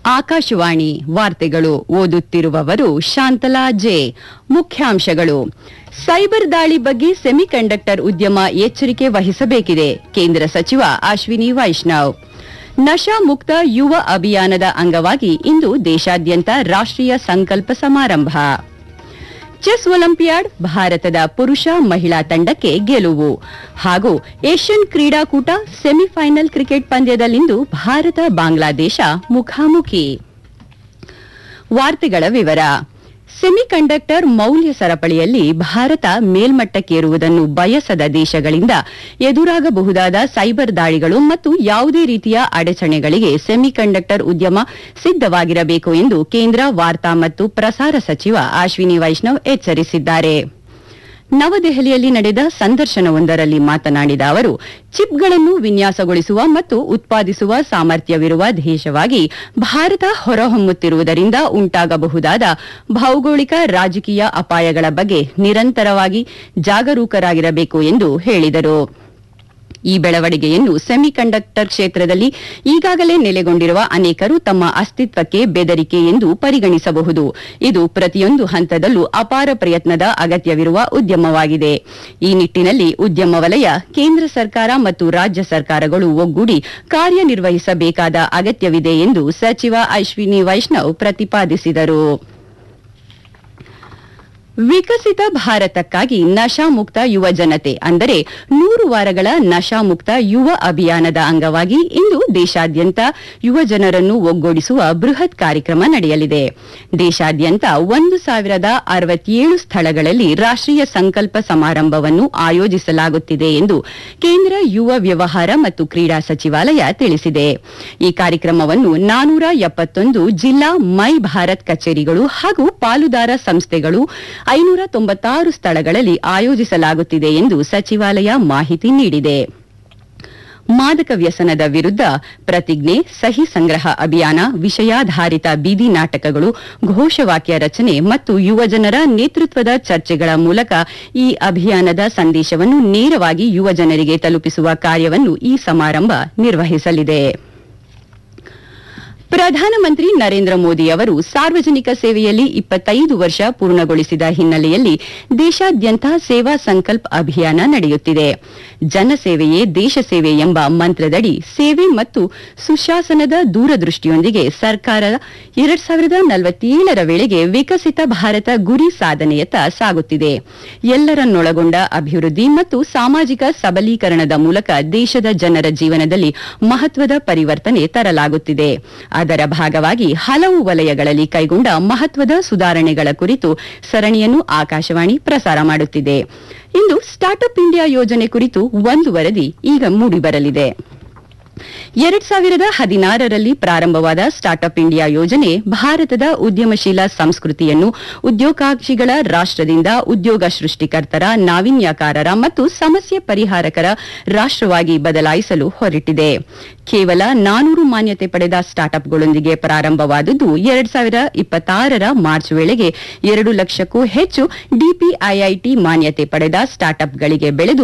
ಆಕಾಶವಾಣಿ ವಾರ್ತೆಗಳು ಓದುತ್ತಿರುವವರು ಶಾಂತಲಾ ಜೆ ಮುಖ್ಯಾಂಶಗಳು ಸೈಬರ್ ದಾಳಿ ಬಗ್ಗೆ ಸೆಮಿಕಂಡಕ್ಟರ್ ಉದ್ಯಮ ಎಚ್ಚರಿಕೆ ವಹಿಸಬೇಕಿದೆ ಕೇಂದ್ರ ಸಚಿವ ಅಶ್ವಿನಿ ವೈಷ್ಣವ್ ನಶಾ ಮುಕ್ತ ಯುವ ಅಭಿಯಾನದ ಅಂಗವಾಗಿ ಇಂದು ದೇಶಾದ್ಯಂತ ರಾಷ್ಟ್ರೀಯ ಸಂಕಲ್ಪ ಸಮಾರಂಭ ಚೆಸ್ ಒಲಿಂಪಿಯಾಡ್ ಭಾರತದ ಪುರುಷ ಮಹಿಳಾ ತಂಡಕ್ಕೆ ಗೆಲುವು ಹಾಗೂ ಏಷ್ಯನ್ ಕ್ರೀಡಾಕೂಟ ಸೆಮಿಫೈನಲ್ ಕ್ರಿಕೆಟ್ ಪಂದ್ಯದಲ್ಲಿಂದು ಭಾರತ ಬಾಂಗ್ಲಾದೇಶ ಮುಖಾಮುಖಿ ವಾರ್ತೆಗಳ ವಿವರ ಸೆಮಿಕಂಡಕ್ಟರ್ ಮೌಲ್ಯ ಸರಪಳಿಯಲ್ಲಿ ಭಾರತ ಮೇಲ್ಮಟ್ಟಕ್ಕೇರುವುದನ್ನು ಬಯಸದ ದೇಶಗಳಿಂದ ಎದುರಾಗಬಹುದಾದ ಸೈಬರ್ ದಾಳಿಗಳು ಮತ್ತು ಯಾವುದೇ ರೀತಿಯ ಅಡಚಣೆಗಳಿಗೆ ಸೆಮಿಕಂಡಕ್ಟರ್ ಉದ್ಯಮ ಸಿದ್ದವಾಗಿರಬೇಕು ಎಂದು ಕೇಂದ್ರ ವಾರ್ತಾ ಮತ್ತು ಪ್ರಸಾರ ಸಚಿವ ಅಶ್ವಿನಿ ವೈಷ್ಣವ್ ಎಚ್ಚರಿಸಿದ್ದಾರೆ ನವದೆಹಲಿಯಲ್ಲಿ ನಡೆದ ಸಂದರ್ಶನವೊಂದರಲ್ಲಿ ಮಾತನಾಡಿದ ಅವರು ಚಿಪ್ಗಳನ್ನು ವಿನ್ಯಾಸಗೊಳಿಸುವ ಮತ್ತು ಉತ್ಪಾದಿಸುವ ಸಾಮರ್ಥ್ಯವಿರುವ ದೇಶವಾಗಿ ಭಾರತ ಹೊರಹೊಮ್ಮುತ್ತಿರುವುದರಿಂದ ಉಂಟಾಗಬಹುದಾದ ಭೌಗೋಳಿಕ ರಾಜಕೀಯ ಅಪಾಯಗಳ ಬಗ್ಗೆ ನಿರಂತರವಾಗಿ ಜಾಗರೂಕರಾಗಿರಬೇಕು ಎಂದು ಹೇಳಿದರು ಈ ಬೆಳವಣಿಗೆಯನ್ನು ಸೆಮಿಕಂಡಕ್ಟರ್ ಕ್ಷೇತ್ರದಲ್ಲಿ ಈಗಾಗಲೇ ನೆಲೆಗೊಂಡಿರುವ ಅನೇಕರು ತಮ್ಮ ಅಸ್ತಿತ್ವಕ್ಕೆ ಬೆದರಿಕೆ ಎಂದು ಪರಿಗಣಿಸಬಹುದು ಇದು ಪ್ರತಿಯೊಂದು ಹಂತದಲ್ಲೂ ಅಪಾರ ಪ್ರಯತ್ನದ ಅಗತ್ಯವಿರುವ ಉದ್ಯಮವಾಗಿದೆ ಈ ನಿಟ್ಟಿನಲ್ಲಿ ಉದ್ಯಮ ವಲಯ ಕೇಂದ್ರ ಸರ್ಕಾರ ಮತ್ತು ರಾಜ್ಯ ಸರ್ಕಾರಗಳು ಒಗ್ಗೂಡಿ ಕಾರ್ಯನಿರ್ವಹಿಸಬೇಕಾದ ಅಗತ್ಯವಿದೆ ಎಂದು ಸಚಿವ ಅಶ್ವಿನಿ ವೈಷ್ಣವ್ ಪ್ರತಿಪಾದಿಸಿದರು ವಿಕಸಿತ ಭಾರತಕ್ಕಾಗಿ ನಶಾಮುಕ್ತ ಯುವ ಜನತೆ ಅಂದರೆ ನೂರು ವಾರಗಳ ನಶಾಮುಕ್ತ ಯುವ ಅಭಿಯಾನದ ಅಂಗವಾಗಿ ಇಂದು ದೇಶಾದ್ಯಂತ ಯುವ ಜನರನ್ನು ಒಗ್ಗೂಡಿಸುವ ಬೃಹತ್ ಕಾರ್ಯಕ್ರಮ ನಡೆಯಲಿದೆ ದೇಶಾದ್ಯಂತ ಒಂದು ಸಾವಿರದ ಅರವತ್ತೇಳು ಸ್ಥಳಗಳಲ್ಲಿ ರಾಷ್ಟ್ರೀಯ ಸಂಕಲ್ಪ ಸಮಾರಂಭವನ್ನು ಆಯೋಜಿಸಲಾಗುತ್ತಿದೆ ಎಂದು ಕೇಂದ್ರ ಯುವ ವ್ಯವಹಾರ ಮತ್ತು ಕ್ರೀಡಾ ಸಚಿವಾಲಯ ತಿಳಿಸಿದೆ ಈ ಕಾರ್ಯಕ್ರಮವನ್ನು ನಾನೂರ ಎಪ್ಪತ್ತೊಂದು ಜಿಲ್ಲಾ ಮೈ ಭಾರತ್ ಕಚೇರಿಗಳು ಹಾಗೂ ಪಾಲುದಾರ ಸಂಸ್ಥೆಗಳು ಐನೂರ ತೊಂಬತ್ತಾರು ಸ್ಥಳಗಳಲ್ಲಿ ಆಯೋಜಿಸಲಾಗುತ್ತಿದೆ ಎಂದು ಸಚಿವಾಲಯ ಮಾಹಿತಿ ನೀಡಿದೆ ಮಾದಕ ವ್ಯಸನದ ವಿರುದ್ಧ ಪ್ರತಿಜ್ಞೆ ಸಹಿ ಸಂಗ್ರಹ ಅಭಿಯಾನ ವಿಷಯಾಧಾರಿತ ಬೀದಿ ನಾಟಕಗಳು ಘೋಷವಾಕ್ಯ ರಚನೆ ಮತ್ತು ಯುವಜನರ ನೇತೃತ್ವದ ಚರ್ಚೆಗಳ ಮೂಲಕ ಈ ಅಭಿಯಾನದ ಸಂದೇಶವನ್ನು ನೇರವಾಗಿ ಯುವಜನರಿಗೆ ತಲುಪಿಸುವ ಕಾರ್ಯವನ್ನು ಈ ಸಮಾರಂಭ ನಿರ್ವಹಿಸಲಿದೆ ಪ್ರಧಾನಮಂತ್ರಿ ನರೇಂದ್ರ ಮೋದಿ ಅವರು ಸಾರ್ವಜನಿಕ ಸೇವೆಯಲ್ಲಿ ಇಪ್ಪತ್ತೈದು ವರ್ಷ ಪೂರ್ಣಗೊಳಿಸಿದ ಹಿನ್ನೆಲೆಯಲ್ಲಿ ದೇಶಾದ್ಯಂತ ಸೇವಾ ಸಂಕಲ್ಪ್ ಅಭಿಯಾನ ನಡೆಯುತ್ತಿದೆ ಜನಸೇವೆಯೇ ದೇಶ ಸೇವೆ ಎಂಬ ಮಂತ್ರದಡಿ ಸೇವೆ ಮತ್ತು ಸುಶಾಸನದ ದೂರದೃಷ್ಟಿಯೊಂದಿಗೆ ಸರ್ಕಾರ ಎರಡ್ ಸಾವಿರದ ನಲವತ್ತೇಳರ ವೇಳೆಗೆ ವಿಕಸಿತ ಭಾರತ ಗುರಿ ಸಾಧನೆಯತ್ತ ಸಾಗುತ್ತಿದೆ ಎಲ್ಲರನ್ನೊಳಗೊಂಡ ಅಭಿವೃದ್ಧಿ ಮತ್ತು ಸಾಮಾಜಿಕ ಸಬಲೀಕರಣದ ಮೂಲಕ ದೇಶದ ಜನರ ಜೀವನದಲ್ಲಿ ಮಹತ್ವದ ಪರಿವರ್ತನೆ ತರಲಾಗುತ್ತಿದೆ ಅದರ ಭಾಗವಾಗಿ ಹಲವು ವಲಯಗಳಲ್ಲಿ ಕೈಗೊಂಡ ಮಹತ್ವದ ಸುಧಾರಣೆಗಳ ಕುರಿತು ಸರಣಿಯನ್ನು ಆಕಾಶವಾಣಿ ಪ್ರಸಾರ ಮಾಡುತ್ತಿದೆ ಇಂದು ಸ್ಟಾರ್ಟ್ಅಪ್ ಇಂಡಿಯಾ ಯೋಜನೆ ಕುರಿತು ಒಂದು ವರದಿ ಈಗ ಮೂಡಿಬರಲಿದೆ ಎರಡ್ ಸಾವಿರದ ಹದಿನಾರರಲ್ಲಿ ಪ್ರಾರಂಭವಾದ ಸ್ಟಾರ್ಟ್ಅಪ್ ಇಂಡಿಯಾ ಯೋಜನೆ ಭಾರತದ ಉದ್ಯಮಶೀಲ ಸಂಸ್ಕೃತಿಯನ್ನು ಉದ್ಯೋಗಾಕ್ಷಿಗಳ ರಾಷ್ಟದಿಂದ ಉದ್ಯೋಗ ಸೃಷ್ಟಿಕರ್ತರ ನಾವೀನ್ಯಕಾರರ ಮತ್ತು ಸಮಸ್ಯೆ ಪರಿಹಾರಕರ ರಾಷ್ಟವಾಗಿ ಬದಲಾಯಿಸಲು ಹೊರಟಿದೆ ಕೇವಲ ನಾನೂರು ಮಾನ್ಯತೆ ಪಡೆದ ಸ್ಟಾರ್ಟ್ಅಪ್ಗಳೊಂದಿಗೆ ಪ್ರಾರಂಭವಾದದ್ದು ಎರಡ್ ಸಾವಿರದ ಇಪ್ಪತ್ತಾರರ ಮಾರ್ಚ್ ವೇಳೆಗೆ ಎರಡು ಲಕ್ಷಕ್ಕೂ ಹೆಚ್ಚು ಡಿಪಿಐಐಟಿ ಮಾನ್ಯತೆ ಪಡೆದ ಸ್ಟಾರ್ಟ್ಅಪ್ಗಳಿಗೆ ಬೆಳೆದು